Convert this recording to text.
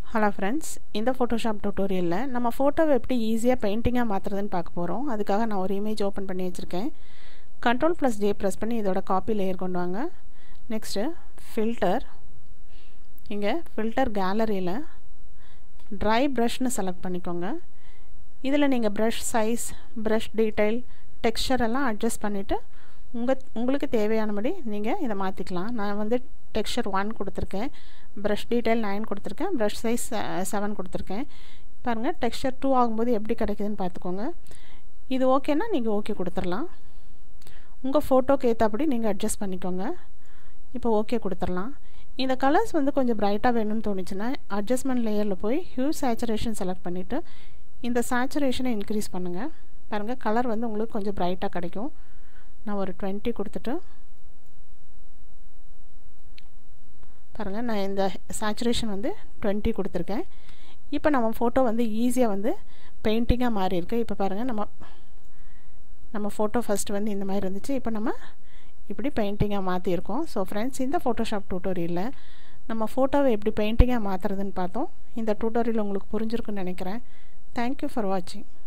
hello friends இந்த Photoshop டியூட்டோரியலில் நம்ம ஃபோட்டோவை எப்படி ஈஸியாக பெயிண்டிங்காக மாற்றுறதுன்னு பார்க்க போகிறோம் அதுக்காக நான் ஒரு இமேஜ் ஓப்பன் பண்ணி வச்சுருக்கேன் கண்ட்ரோல் ப்ளஸ் ஜே ப்ரெஸ் பண்ணி இதோட காப்பி லேயர் கொண்டு வாங்க நெக்ஸ்ட்டு ஃபில்டர் இங்கே ஃபில்டர் கேலரியில் ட்ரை ப்ரஷ்னு செலக்ட் பண்ணிக்கோங்க இதில் நீங்கள் brush size brush detail texture எல்லாம் அட்ஜஸ்ட் பண்ணிவிட்டு உங்கள் உங்களுக்கு தேவையானபடி நீங்கள் இதை மாற்றிக்கலாம் நான் வந்து டெக்ஸ்சர் ஒன் கொடுத்துருக்கேன் ப்ரஷ் டீட்டெயில் நைன் கொடுத்துருக்கேன் ப்ரஷ் சைஸ் செவன் கொடுத்துருக்கேன் பாருங்கள் டெக்ஸ்சர் டூ ஆகும்போது எப்படி கிடைக்குதுன்னு பார்த்துக்கோங்க இது ஓகேன்னா நீங்கள் ஓகே கொடுத்துடலாம் உங்கள் ஃபோட்டோக்கு ஏற்றபடி நீங்கள் அட்ஜஸ்ட் பண்ணிக்கோங்க இப்போ ஓகே கொடுத்துடலாம் இந்த கலர்ஸ் வந்து கொஞ்சம் ப்ரைட்டாக வேணும்னு தோணுச்சுன்னா அட்ஜஸ்ட்மெண்ட் லேயரில் போய் ஹியூ சேச்சுரேஷன் செலக்ட் பண்ணிவிட்டு இந்த சேச்சுரேஷனை இன்க்ரீஸ் பண்ணுங்கள் பாருங்கள் கலர் வந்து உங்களுக்கு கொஞ்சம் ப்ரைட்டாக கிடைக்கும் நான் ஒரு டுவெண்ட்டி கொடுத்துட்டு பாருங்கள் நான் இந்த சேச்சுரேஷன் வந்து டுவெண்ட்டி கொடுத்துருக்கேன் இப்போ நம்ம ஃபோட்டோ வந்து ஈஸியாக வந்து பெயிண்டிங்காக மாறி இருக்கு இப்போ பாருங்கள் நம்ம நம்ம ஃபோட்டோ ஃபஸ்ட்டு வந்து இந்த மாதிரி இருந்துச்சு இப்போ நம்ம இப்படி பெயிண்டிங்காக மாற்றிருக்கோம் ஸோ ஃப்ரெண்ட்ஸ் இந்த ஃபோட்டோஷாப் டியூட்டோரியலில் நம்ம ஃபோட்டோவை எப்படி பெயிண்டிங்காக மாற்றுறதுன்னு பார்த்தோம் இந்த டியூட்டோரியல் உங்களுக்கு புரிஞ்சிருக்குன்னு நினைக்கிறேன் தேங்க்யூ ஃபார் வாட்சிங்